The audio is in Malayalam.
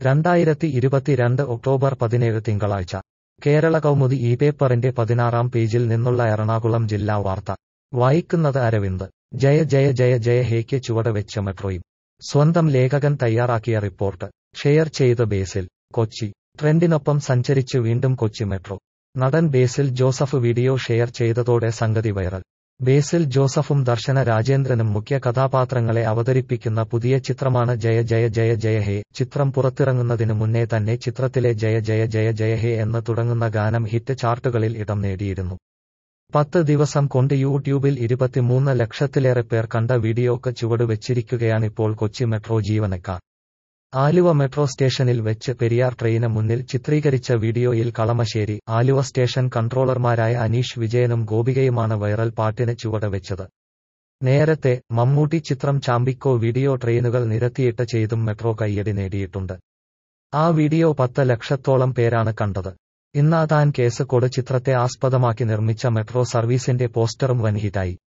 രണ്ടായിരത്തി ഇരുപത്തിരണ്ട് ഒക്ടോബർ പതിനേഴ് തിങ്കളാഴ്ച കേരള കൗമുദി ഈ പേപ്പറിന്റെ പതിനാറാം പേജിൽ നിന്നുള്ള എറണാകുളം ജില്ലാ വാർത്ത വായിക്കുന്നത് അരവിന്ദ് ജയ ജയ ജയ ജയ ഹേക്ക് ചുവടുവെച്ച മെട്രോയും സ്വന്തം ലേഖകൻ തയ്യാറാക്കിയ റിപ്പോർട്ട് ഷെയർ ചെയ്ത് ബേസിൽ കൊച്ചി ട്രെൻഡിനൊപ്പം സഞ്ചരിച്ച് വീണ്ടും കൊച്ചി മെട്രോ നടൻ ബേസിൽ ജോസഫ് വീഡിയോ ഷെയർ ചെയ്തതോടെ സംഗതി വൈറൽ ബേസിൽ ജോസഫും ദർശന രാജേന്ദ്രനും മുഖ്യ കഥാപാത്രങ്ങളെ അവതരിപ്പിക്കുന്ന പുതിയ ചിത്രമാണ് ജയ ജയ ജയ ജയ ഹേ ചിത്രം പുറത്തിറങ്ങുന്നതിന് മുന്നേ തന്നെ ചിത്രത്തിലെ ജയ ജയ ജയ ജയ ഹേ എന്ന് തുടങ്ങുന്ന ഗാനം ഹിറ്റ് ചാർട്ടുകളിൽ ഇടം നേടിയിരുന്നു പത്ത് ദിവസം കൊണ്ട് യൂട്യൂബിൽ ഇരുപത്തിമൂന്ന് ലക്ഷത്തിലേറെ പേർ കണ്ട വീഡിയോക്ക് ചുവടുവെച്ചിരിക്കുകയാണിപ്പോൾ കൊച്ചി മെട്രോ ജീവനക്കാർ ആലുവ മെട്രോ സ്റ്റേഷനിൽ വെച്ച് പെരിയാർ ട്രെയിന് മുന്നിൽ ചിത്രീകരിച്ച വീഡിയോയിൽ കളമശ്ശേരി ആലുവ സ്റ്റേഷൻ കൺട്രോളർമാരായ അനീഷ് വിജയനും ഗോപികയുമാണ് വൈറൽ പാട്ടിന് ചുവടുവെച്ചത് നേരത്തെ മമ്മൂട്ടി ചിത്രം ചാമ്പിക്കോ വീഡിയോ ട്രെയിനുകൾ നിരത്തിയിട്ട് ചെയ്തും മെട്രോ കയ്യടി നേടിയിട്ടുണ്ട് ആ വീഡിയോ പത്ത് ലക്ഷത്തോളം പേരാണ് കണ്ടത് ഇന്നാതാൻ കേസ് കൊട് ചിത്രത്തെ ആസ്പദമാക്കി നിർമ്മിച്ച മെട്രോ സർവീസിന്റെ പോസ്റ്ററും വൻഹിറ്റായി